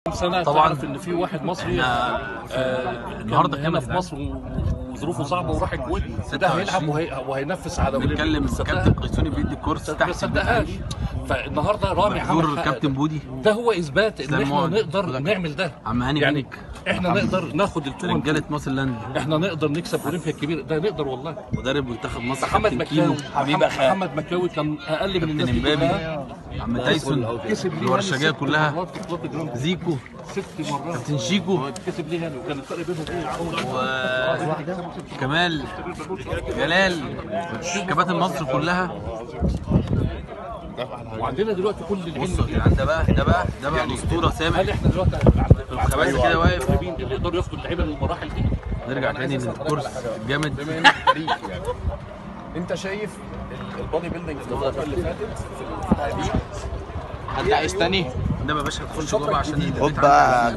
سنه طبعاً. تعرف ان في واحد مصري احنا آه النهارده كان هنا كام في مصر و- وظروفه صعبه وراح الكويت وده هيلعب وهي- وهينفذ على بنتكلم صدقها؟ كابتن قيسوني بيدي كورس ما تحت صدقهاش فالنهارده رامي عمل حضور حق كابتن ده. بودي ده هو اثبات ان اسلام احنا معد. نقدر نعمل ده عم هاني يعني بيك. احنا نقدر ناخد التوم رجاله مصر لاند احنا نقدر نكسب اولمبيا الكبير ده نقدر والله مدرب منتخب مصر محمد كابتن كيلو مكاوي حبيب محمد- أخاه. محمد مكاوي كان اقل من الناس كابتن دي امبابي كلها عم تايسون كسب ليه الورشجيه هاني ست كلها مرات في بطولة الجراند زيكو ست مرات كابتن شيكو كسب ليه هاني وكان الفرق بينهم ايه وكمال جلال كباتن مصر كلها وعندنا دلوقتي كل العلم بصوا يا جدعان ده بقى ده بقى ده بقى الاسطوره سامح هل احنا دلوقتي الخباثه كده واقف المدربين اللي يقدروا ياخدوا اللعيبه للمراحل دي نرجع تاني للكورس الجامد بما انك خريج يعني انت شايف ال- البودي بيلدينج في الفتره اللي فاتت في الفترة دي حد عايز تاني؟ ده ما باشا تخش جوه عشان الجديدة. البيت خد بقى